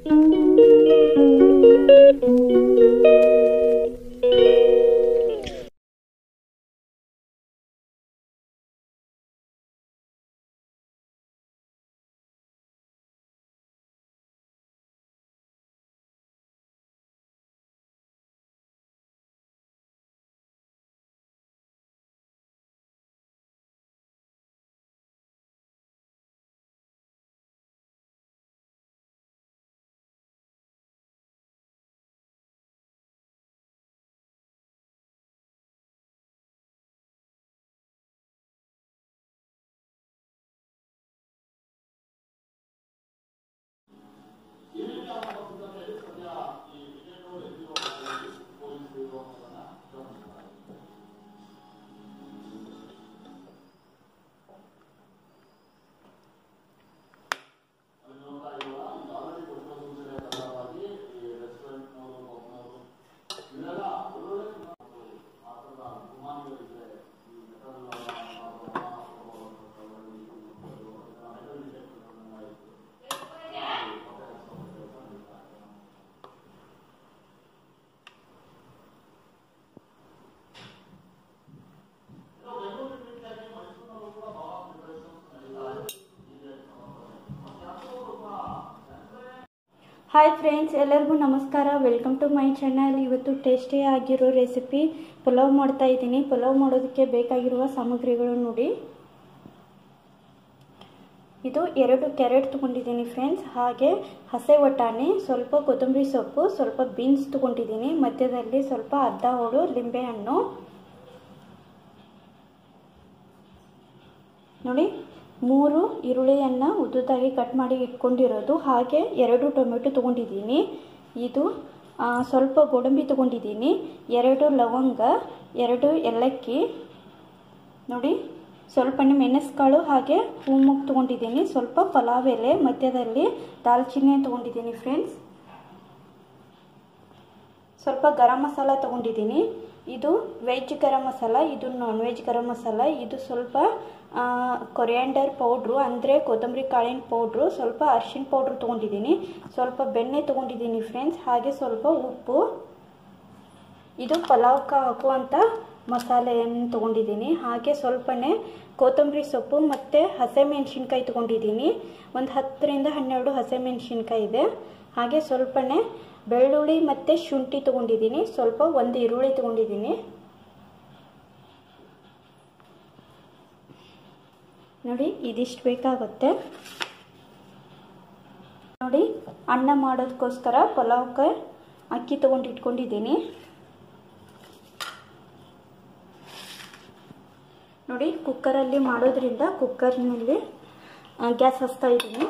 hi friends ಎಲ್ಲರಿಗೂ ನಮಸ್ಕಾರ welcome to my channel ಇವತ್ತು ಟೇಸ್ಟಿ ಆಗಿರೋ ರೆಸಿಪಿ ಪಲಾವ್ ಮಾಡ್ತಾ ಇದ್ದೀನಿ ಪಲಾವ್ ಮಾಡೋದಕ್ಕೆ ಬೇಕಾಗಿರುವ ಸಾಮಗ್ರಿಗಳು ನೋಡಿ ಇದು ಎರಡು ಕ್ಯಾರೆಟ್ ತೊಗೊಂಡಿದ್ದೀನಿ ಫ್ರೆಂಡ್ಸ್ ಹಾಗೆ ಹಸೆ ವಟಾಣಿ ಸ್ವಲ್ಪ ಕೊತ್ತಂಬರಿ ಸೊಪ್ಪು ಸ್ವಲ್ಪ ಬೀನ್ಸ್ ತೊಗೊಂಡಿದ್ದೀನಿ ಮಧ್ಯದಲ್ಲಿ ಸ್ವಲ್ಪ ಅರ್ಧ ಹೋಳು ಲಿಂಬೆಹಣ್ಣು ನೋಡಿ ಮೂರು ಈರುಳ್ಳಿಯನ್ನು ಉದ್ದುದಾಗಿ ಕಟ್ ಮಾಡಿ ಇಟ್ಕೊಂಡಿರೋದು ಹಾಗೆ ಎರಡು ಟೊಮೆಟೊ ತೊಗೊಂಡಿದ್ದೀನಿ ಇದು ಸ್ವಲ್ಪ ಗೋಡಂಬಿ ತೊಗೊಂಡಿದ್ದೀನಿ ಎರಡು ಲವಂಗ ಎರಡು ಏಲಕ್ಕಿ ನೋಡಿ ಸ್ವಲ್ಪ ಮೆಣಸ್ಕಾಳು ಹಾಗೆ ಹೂಮುಗ್ ತೊಗೊಂಡಿದ್ದೀನಿ ಸ್ವಲ್ಪ ಪಲಾವ್ ಎಲೆ ಮಧ್ಯದಲ್ಲಿ ದಾಲ್ಚಿನ್ನಿ ತೊಗೊಂಡಿದ್ದೀನಿ ಫ್ರೆಂಡ್ಸ್ ಸ್ವಲ್ಪ ಗರಂ ಮಸಾಲ ತೊಗೊಂಡಿದ್ದೀನಿ ಇದು ವೆಜ್ ಗರಂ ಮಸಾಲ ಇದು ನಾನ್ ವೆಜ್ ಗರಂ ಮಸಾಲ ಇದು ಸ್ವಲ್ಪ ಕೊರಿಯಾಂಡರ್ ಪೌಡ್ರು ಅಂದರೆ ಕೊತ್ತಂಬರಿ ಕಾಳಿನ ಪೌಡ್ರು ಸ್ವಲ್ಪ ಅರಿಶಿನ ಪೌಡ್ರು ತೊಗೊಂಡಿದ್ದೀನಿ ಸ್ವಲ್ಪ ಬೆಣ್ಣೆ ತೊಗೊಂಡಿದ್ದೀನಿ ಫ್ರೆಂಡ್ಸ್ ಹಾಗೆ ಸ್ವಲ್ಪ ಉಪ್ಪು ಇದು ಪಲಾವ್ಗೆ ಹಾಕುವಂಥ ಮಸಾಲೆಯನ್ನು ತೊಗೊಂಡಿದ್ದೀನಿ ಹಾಗೆ ಸ್ವಲ್ಪನೇ ಕೊತ್ತಂಬರಿ ಸೊಪ್ಪು ಮತ್ತು ಹಸಿಮೆಣ್ಸಿನ್ಕಾಯಿ ತೊಗೊಂಡಿದ್ದೀನಿ ಒಂದು ಹತ್ತರಿಂದ ಹನ್ನೆರಡು ಹಸಿಮೆಣ್ಸಿನ್ಕಾಯಿ ಇದೆ ಹಾಗೆ ಸ್ವಲ್ಪನೇ ಬೆಳ್ಳುಳ್ಳಿ ಮತ್ತು ಶುಂಠಿ ತೊಗೊಂಡಿದ್ದೀನಿ ಸ್ವಲ್ಪ ಒಂದು ಈರುಳ್ಳಿ ತೊಗೊಂಡಿದ್ದೀನಿ ನೋಡಿ ಇದಿಷ್ಟು ಬೇಕಾಗುತ್ತೆ ನೋಡಿ ಅನ್ನ ಮಾಡೋದಕ್ಕೋಸ್ಕರ ಪಲಾವ್ಗೆ ಅಕ್ಕಿ ತೊಗೊಂಡು ಇಟ್ಕೊಂಡಿದ್ದೀನಿ ನೋಡಿ ಕುಕ್ಕರಲ್ಲಿ ಮಾಡೋದ್ರಿಂದ ಕುಕ್ಕರ್ನಲ್ಲಿ ಗ್ಯಾಸ್ ಹಚ್ತಾ ಇದ್ದೀನಿ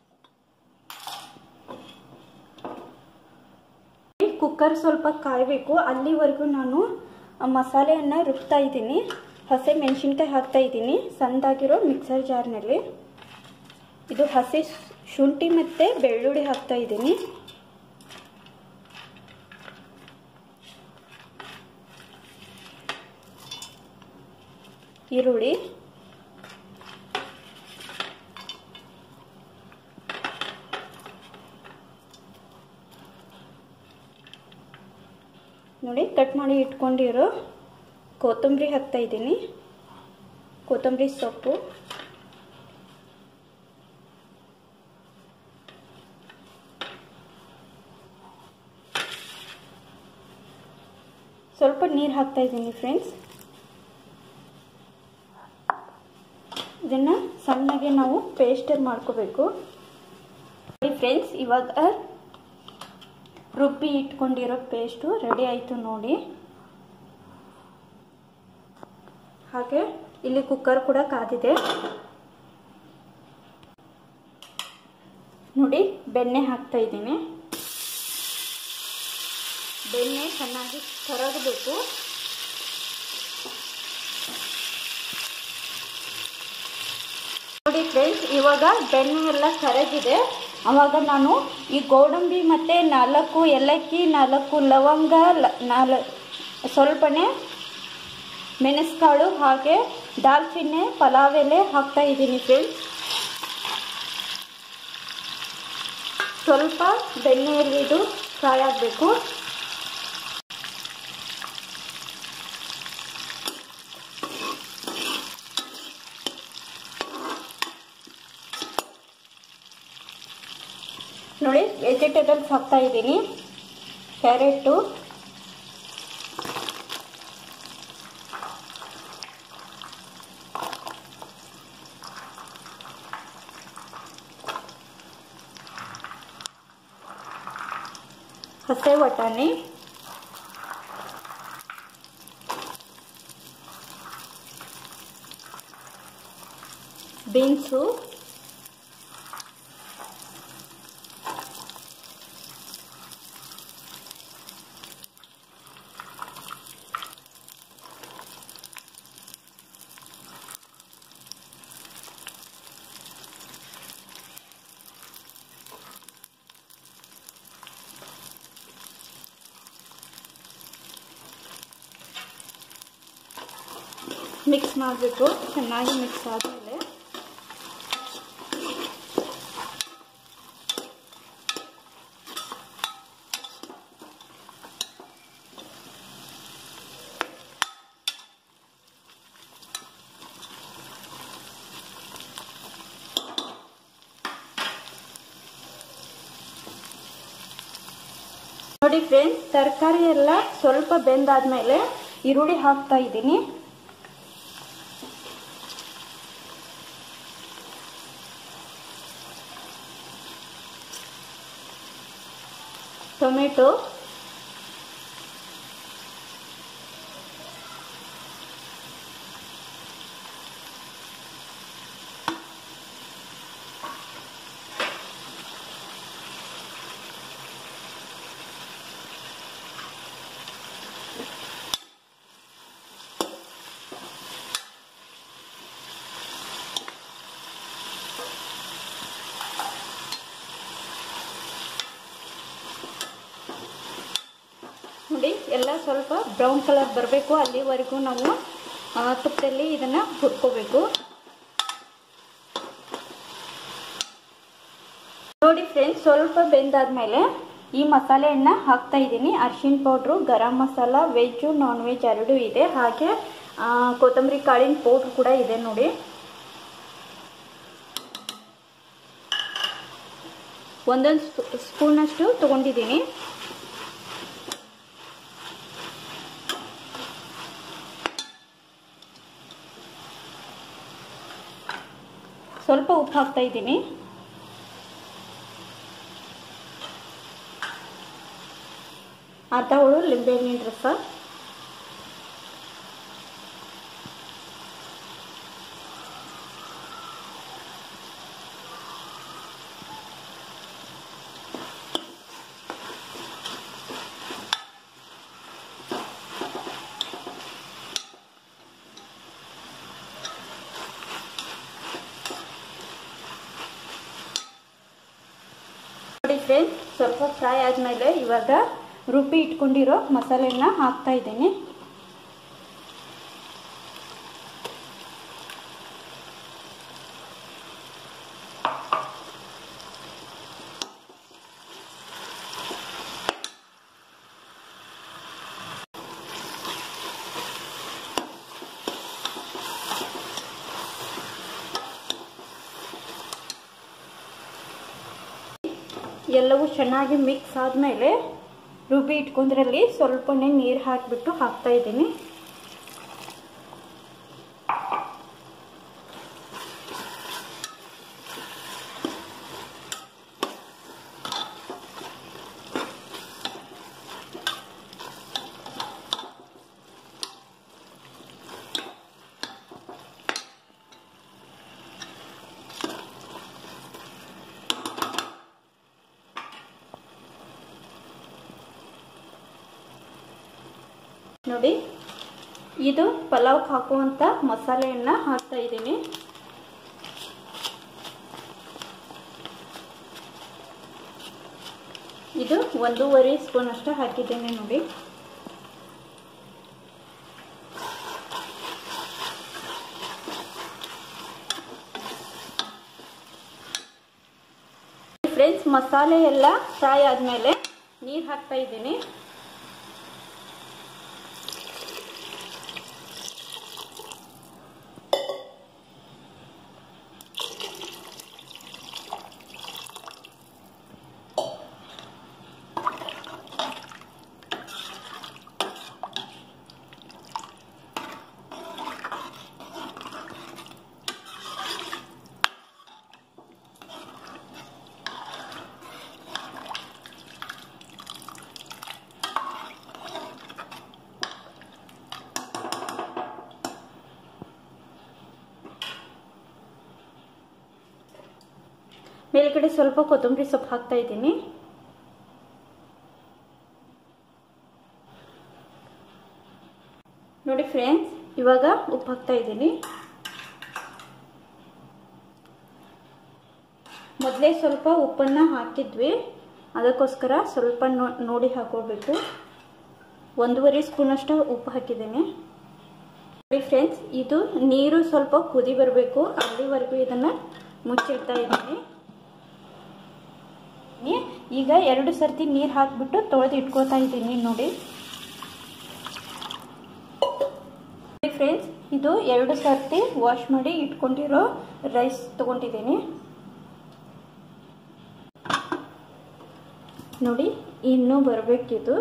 ಕುಕ್ಕರ್ ಸ್ವಲ್ಪ ಕಾಯಬೇಕು ಅಲ್ಲಿವರೆಗೂ ನಾನು ಮಸಾಲೆಯನ್ನು ರುಬ್ತಾ ಇದ್ದೀನಿ ಹಸಿ ಮೆಣಸಿನ್ಕಾಯಿ ಹಾಕ್ತಾ ಇದ್ದೀನಿ ಸಣ್ಣದಾಗಿರೋ ಮಿಕ್ಸರ್ ಜಾರ್ನಲ್ಲಿ ಇದು ಹಸಿ ಶುಂಠಿ ಮತ್ತು ಬೆಳ್ಳುಳ್ಳಿ ಹಾಕ್ತಾ ಇದ್ದೀನಿ ಈರುಳ್ಳಿ ನೋಡಿ ಕಟ್ ಮಾಡಿ ಇಟ್ಕೊಂಡಿರೋ ಕೊತ್ತಂಬರಿ ಹಾಕ್ತಾ ಇದ್ದೀನಿ ಕೊತ್ತಂಬರಿ ಸೊಪ್ಪು ಸ್ವಲ್ಪ ನೀರು ಹಾಕ್ತಾ ಇದ್ದೀನಿ ಫ್ರೆಂಡ್ಸ್ ಇದನ್ನು ಸಣ್ಣಗೆ ನಾವು ಪೇಸ್ಟರ್ ಮಾಡ್ಕೋಬೇಕು ಫ್ರೆಂಡ್ಸ್ ಇವಾಗ ರುಬ್ಬಿ ಇಟ್ಕೊಂಡಿರೋ ಪೇಸ್ಟು ರೆಡಿ ಆಯಿತು ನೋಡಿ ಹಾಗೆ ಇಲ್ಲಿ ಕುಕ್ಕರ್ ಕೂಡ ಕಾದಿದೆ ನೋಡಿ ಬೆಣ್ಣೆ ಹಾಕ್ತಾ ಇದ್ದೀನಿ ಬೆಣ್ಣೆ ಚೆನ್ನಾಗಿ ಕರಗಬೇಕು ನೋಡಿ ಫ್ರೆಂಡ್ಸ್ ಇವಾಗ ಬೆಣ್ಣೆ ಎಲ್ಲ ಕರಗಿದೆ ಅವಾಗ ನಾನು ಈ ಗೋಡಂಬಿ ಮತ್ತು ನಾಲ್ಕು ಏಲಕ್ಕಿ ನಾಲ್ಕು ಲವಂಗ ನಾಲ್ ಸ್ವಲ್ಪನೇ ಮೆಣಸ್ಕಾಳು ಹಾಗೆ ದಾಲ್ಚಿನ್ನೆ ಪಲಾವ್ ಎಲೆ ಹಾಕ್ತಾ ಇದ್ದೀನಿ ಫ್ರೆಂಡ್ಸ್ ಸ್ವಲ್ಪ ಬೆಣ್ಣೆಯಲ್ಲಿ ಇದು ಫ್ರೈ ಆಗಬೇಕು ನೋಡಿ ವೆಜಿಟೇಬಲ್ಸ್ ಹಾಕ್ತಾ ಇದ್ದೀನಿ ಕ್ಯಾರೆಟು ಹಸೆ ಬಟಾಣಿ ಬೀನ್ಸು ಮಿಕ್ಸ್ ಮಾಡಬೇಕು ಚೆನ್ನಾಗಿ ಮಿಕ್ಸ್ ಆದಮೇಲೆ ನೋಡಿ ಫ್ರೆಂಡ್ಸ್ ತರಕಾರಿ ಎಲ್ಲ ಸ್ವಲ್ಪ ಬೆಂದಾದ್ಮೇಲೆ ಈರುಳ್ಳಿ ಹಾಕ್ತಾ ಇದ್ದೀನಿ ಟೊಮೆಟೊ ನೋಡಿ ಎಲ್ಲ ಸ್ವಲ್ಪ ಬ್ರೌನ್ ಕಲರ್ ಬರಬೇಕು ಅಲ್ಲಿವರೆಗೂ ನಾವು ಆ, ತುಪ್ಪದಲ್ಲಿ ಇದನ್ನು ಹುರ್ಕೋಬೇಕು ನೋಡಿ ಫ್ರೆಂಡ್ಸ್ ಸ್ವಲ್ಪ ಬೆಂದಾದ್ಮೇಲೆ ಈ ಮಸಾಲೆಯನ್ನು ಹಾಕ್ತಾ ಇದ್ದೀನಿ ಅರಿಶಿನ powder garam masala veg non veg ಎರಡೂ ಇದೆ ಹಾಗೆ ಆ, ಕೊತ್ತಂಬರಿ ಕಾಳಿನ ಪೌಡ್ರ್ ಕೂಡ ಇದೆ ನೋಡಿ ಒಂದೊಂದು ಸ್ಪೂನಷ್ಟು ತೊಗೊಂಡಿದ್ದೀನಿ ಸ್ವಲ್ಪ ಉಪ್ಪು ಹಾಕ್ತಾ ಇದ್ದೀನಿ ಅರ್ಧ ಹುಳು ಲಿಂಬೆಹಣ್ಣಿನ ರಸ ನೋಡಿ ಫ್ರೆಂಡ್ಸ್ ಸ್ವಲ್ಪ ಫ್ರೈ ಆದಮೇಲೆ ಇವಾಗ ರುಬ್ಬಿ ಇಟ್ಕೊಂಡಿರೋ ಮಸಾಲೆನ ಹಾಕ್ತಾ ಇದ್ದೀನಿ ಎಲ್ಲವೂ ಚೆನ್ನಾಗಿ ಮಿಕ್ಸ್ ಆದಮೇಲೆ ರುಬ್ಬಿ ಇಟ್ಕೊಂಡ್ರಲ್ಲಿ ಸ್ವಲ್ಪನೇ ನೀರು ಹಾಕಿಬಿಟ್ಟು ಹಾಕ್ತಾ ಇದ್ದೀನಿ ನೋಡಿ ಇದು ಪಲಾವ್ಗೆ ಹಾಕುವಂಥ ಮಸಾಲೆಯನ್ನು ಹಾಕ್ತಾ ಇದ್ದೀನಿ ಇದು ಒಂದೂವರೆ ಸ್ಪೂನ್ ಅಷ್ಟು ಹಾಕಿದ್ದೇನೆ ನೋಡಿ ಫ್ರೆಂಡ್ಸ್ ಮಸಾಲೆ ಎಲ್ಲ ಫ್ರೈ ಆದಮೇಲೆ ನೀರು ಹಾಕ್ತಾ ಇದ್ದೀನಿ ಮೇಲ್ಗಡೆ ಸ್ವಲ್ಪ ಕೊತ್ತಂಬರಿ ಸೊಪ್ಪು ಹಾಕ್ತಾ ಇದ್ದೀನಿ ನೋಡಿ ಫ್ರೆಂಡ್ಸ್ ಇವಾಗ ಉಪ್ಪು ಹಾಕ್ತಾ ಇದ್ದೀನಿ ಮೊದಲೇ ಸ್ವಲ್ಪ ಉಪ್ಪನ್ನು ಹಾಕಿದ್ವಿ ಅದಕ್ಕೋಸ್ಕರ ಸ್ವಲ್ಪ ನೋಡಿ ಹಾಕೊಳ್ಬೇಕು ಒಂದೂವರೆ ಸ್ಪೂನಷ್ಟು ಉಪ್ಪು ಹಾಕಿದ್ದೀನಿ ನೋಡಿ ಫ್ರೆಂಡ್ಸ್ ಇದು ನೀರು ಸ್ವಲ್ಪ ಕುದಿ ಬರಬೇಕು ಅಲ್ಲಿವರೆಗೂ ಇದನ್ನು ಮುಚ್ಚಿಡ್ತಾ ಇದ್ದೀನಿ ಈಗ ಎರಡು ಸರ್ತಿ ನೀರು ಹಾಕಿಬಿಟ್ಟು ತೊಳೆದು ಇಟ್ಕೋತಾ ಇದ್ದೀನಿ ನೋಡಿ ಫ್ರೆಂಡ್ಸ್ ಇದು ಎರಡು ಸರ್ತಿ ವಾಶ್ ಮಾಡಿ ಇಟ್ಕೊಂಡಿರೋ ರೈಸ್ ತಗೊಂಡಿದ್ದೀನಿ ನೋಡಿ ಇನ್ನೂ ಬರಬೇಕಿದು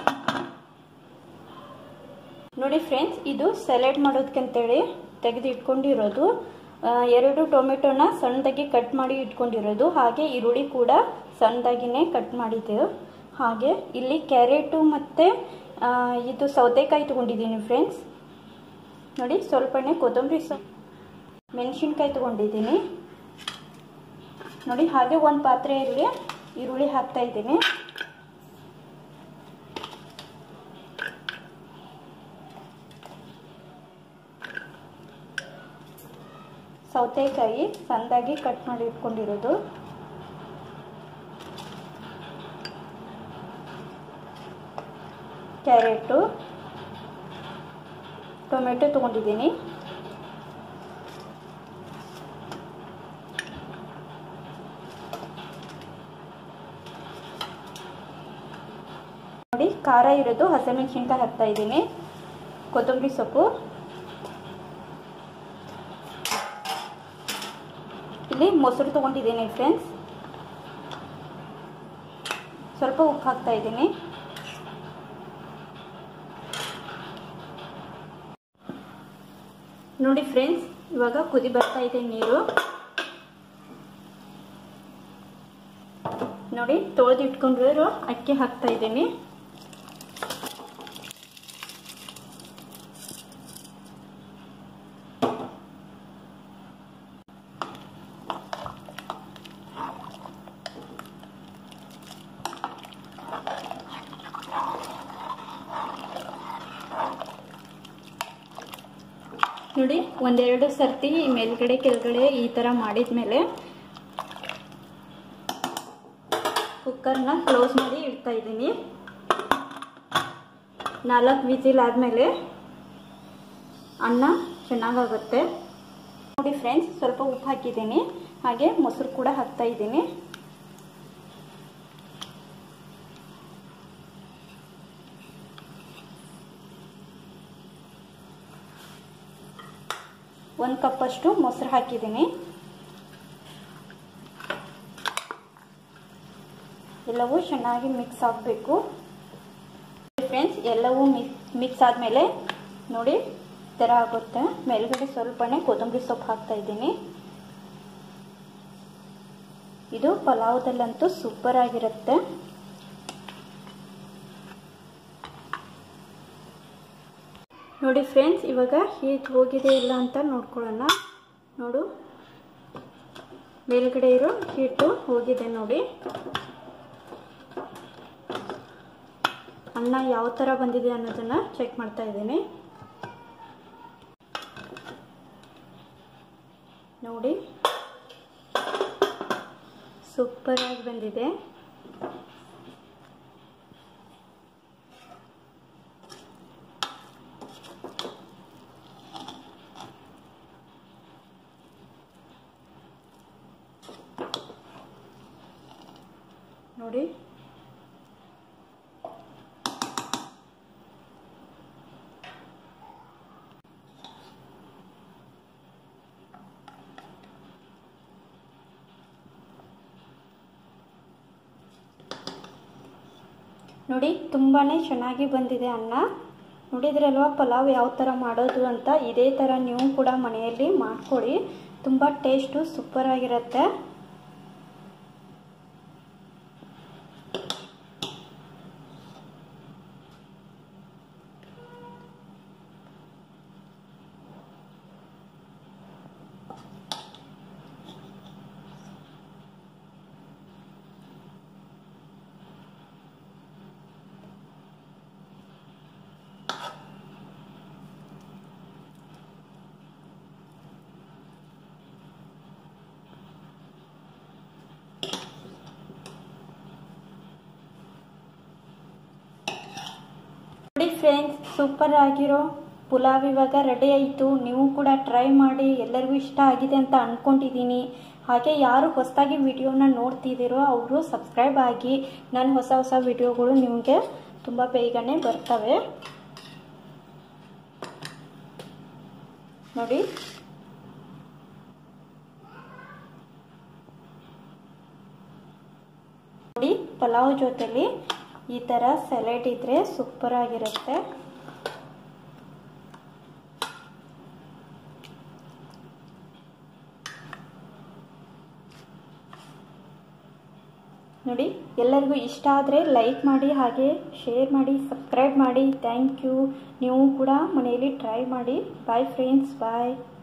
ನೋಡಿ ಫ್ರೆಂಡ್ಸ್ ಇದು ಸಲಾಡ್ ಮಾಡೋದಕ್ಕಂತೇಳಿ ತೆಗೆದು ಇಟ್ಕೊಂಡಿರೋದು ಎರಡು ಟೊಮೆಟೊನ ಸಣ್ಣದಾಗಿ ಕಟ್ ಮಾಡಿ ಇಟ್ಕೊಂಡಿರೋದು ಹಾಗೆ ಈರುಳ್ಳಿ ಕೂಡ ಸಣ್ಣದಾಗಿನೇ ಕಟ್ ಮಾಡಿದ್ದೆ ಹಾಗೆ ಇಲ್ಲಿ ಕ್ಯಾರೆಟು ಮತ್ತು ಇದು ಸೌತೆಕಾಯಿ ತೊಗೊಂಡಿದ್ದೀನಿ ಫ್ರೆಂಡ್ಸ್ ನೋಡಿ ಸ್ವಲ್ಪನೇ ಕೊತ್ತಂಬರಿ ಸ ಮೆಣಸಿನ್ಕಾಯಿ ತೊಗೊಂಡಿದ್ದೀನಿ ನೋಡಿ ಹಾಗೆ ಒಂದು ಪಾತ್ರೆಯಲ್ಲಿ ಈರುಳ್ಳಿ ಹಾಕ್ತಾ ಇದ್ದೀನಿ ಸೌತೆಕಾಯಿ ಸಣ್ಣದಾಗಿ ಕಟ್ ಮಾಡಿ ಇಟ್ಕೊಂಡಿರೋದು ಕ್ಯಾರೆಟು ಟೊಮೆಟೊ ತೊಗೊಂಡಿದ್ದೀನಿ ನೋಡಿ ಖಾರ ಇರೋದು ಹಸಿಮೆಣಸಿನ್ಕಾಯಿ ಹಾಕ್ತಾ ಇದ್ದೀನಿ ಕೊತ್ತಂಬರಿ ಸೊಪ್ಪು ಇಲ್ಲಿ ಮೊಸರು ತೊಗೊಂಡಿದ್ದೀನಿ ಫ್ರೆಂಡ್ಸ್ ಸ್ವಲ್ಪ ಉಪ್ಪು ಹಾಕ್ತಾ ಇದ್ದೀನಿ ನೋಡಿ ಫ್ರೆಂಡ್ಸ್ ಇವಾಗ ಕುದಿ ಬರ್ತಾ ಇದೆ ನೀರು ನೋಡಿ ತೊಳೆದು ಇಟ್ಕೊಂಡಿರೋ ಅಕ್ಕಿ ಹಾಕ್ತಾ ಇದ್ದೀನಿ ನೋಡಿ ಒಂದೆರಡು ಸರ್ತಿ ಮೇಲ್ಗಡೆ ಕೆಳಗಡೆ ಈ ಥರ ಮಾಡಿದ್ಮೇಲೆ ಕುಕ್ಕರ್ನ ಕ್ಲೋಸ್ ಮಾಡಿ ಇಡ್ತಾ ಇದ್ದೀನಿ ನಾಲ್ಕು ವಿಸಿಲ್ ಆದಮೇಲೆ ಅನ್ನ ಚೆನ್ನಾಗಾಗುತ್ತೆ ನೋಡಿ ಫ್ರೆಂಡ್ಸ್ ಸ್ವಲ್ಪ ಉಪ್ಪು ಹಾಕಿದ್ದೀನಿ ಹಾಗೆ ಮೊಸರು ಕೂಡ ಹಾಕ್ತಾ ಇದ್ದೀನಿ ಒಂದು ಕಪ್ಪಷ್ಟು ಮೊಸರು ಹಾಕಿದ್ದೀನಿ ಎಲ್ಲವೂ ಚೆನ್ನಾಗಿ ಮಿಕ್ಸ್ ಆಗಬೇಕು ಫ್ರೆಂಡ್ಸ್ ಎಲ್ಲವೂ ಮಿಕ್ಸ್ ಮಿಕ್ಸ್ ಆದಮೇಲೆ ನೋಡಿ ಥರ ಆಗುತ್ತೆ ಮೇಲ್ಗಡೆ ಸ್ವಲ್ಪನೇ ಕೊತ್ತಂಬರಿ ಸೊಪ್ಪು ಹಾಕ್ತಾ ಇದ್ದೀನಿ ಇದು ಪಲಾವ್ದಲ್ಲಂತೂ ಸೂಪರ್ ಆಗಿರುತ್ತೆ ನೋಡಿ ಫ್ರೆಂಡ್ಸ್ ಇವಾಗ ಹೀಟ್ ಹೋಗಿದೆ ಇಲ್ಲ ಅಂತ ನೋಡ್ಕೊಳ್ಳೋಣ ನೋಡು ಮೇಲ್ಗಡೆ ಇರೋ ಹೀಟು ಹೋಗಿದೆ ನೋಡಿ ಅನ್ನ ಯಾವ ಥರ ಬಂದಿದೆ ಅನ್ನೋದನ್ನು ಚೆಕ್ ಮಾಡ್ತಾ ಇದ್ದೀನಿ ನೋಡಿ ಸೂಪರಾಗಿ ಬಂದಿದೆ ನೋಡಿ ನೋಡಿ ತುಂಬಾ ಚೆನ್ನಾಗಿ ಬಂದಿದೆ ಅನ್ನ ನೋಡಿದ್ರಲ್ವ ಪಲಾವ್ ಯಾವ ಥರ ಮಾಡೋದು ಅಂತ ಇದೇ ಥರ ನೀವು ಕೂಡ ಮನೆಯಲ್ಲಿ ಮಾಡ್ಕೊಳ್ಳಿ ತುಂಬ ಟೇಸ್ಟು ಸೂಪರ್ ಆಗಿರುತ್ತೆ ನೋಡಿ ಫ್ರೆಂಡ್ಸ್ ಸೂಪರ್ ಆಗಿರೋ ಪುಲಾವ್ ಇವಾಗ ರೆಡಿ ಆಯಿತು ನೀವು ಕೂಡ ಟ್ರೈ ಮಾಡಿ ಎಲ್ಲರಿಗೂ ಇಷ್ಟ ಆಗಿದೆ ಅಂತ ಅಂದ್ಕೊಂಡಿದ್ದೀನಿ ಹಾಗೆ ಯಾರು ಹೊಸದಾಗಿ ವಿಡಿಯೋನ ನೋಡ್ತಿದ್ದೀರೋ ಅವರು ಸಬ್ಸ್ಕ್ರೈಬ್ ಆಗಿ ನನ್ನ ಹೊಸ ಹೊಸ ವಿಡಿಯೋಗಳು ನಿಮಗೆ ತುಂಬ ಬೇಗನೆ ಬರ್ತವೆ ನೋಡಿ ನೋಡಿ ಪಲಾವ್ ಜೊತೆಲಿ ಈ ಥರ ಸೆಲೆಡ್ ಇದ್ರೆ ಸೂಪರ್ ಆಗಿರುತ್ತೆ ನೋಡಿ ಎಲ್ಲರಿಗೂ ಇಷ್ಟ ಆದರೆ ಲೈಕ್ ಮಾಡಿ ಹಾಗೆ ಶೇರ್ ಮಾಡಿ ಸಬ್ಸ್ಕ್ರೈಬ್ ಮಾಡಿ ಥ್ಯಾಂಕ್ ಯು ನೀವು ಕೂಡ ಮನೆಯಲ್ಲಿ ಟ್ರೈ ಮಾಡಿ ಬಾಯ್ ಫ್ರೆಂಡ್ಸ್ ಬಾಯ್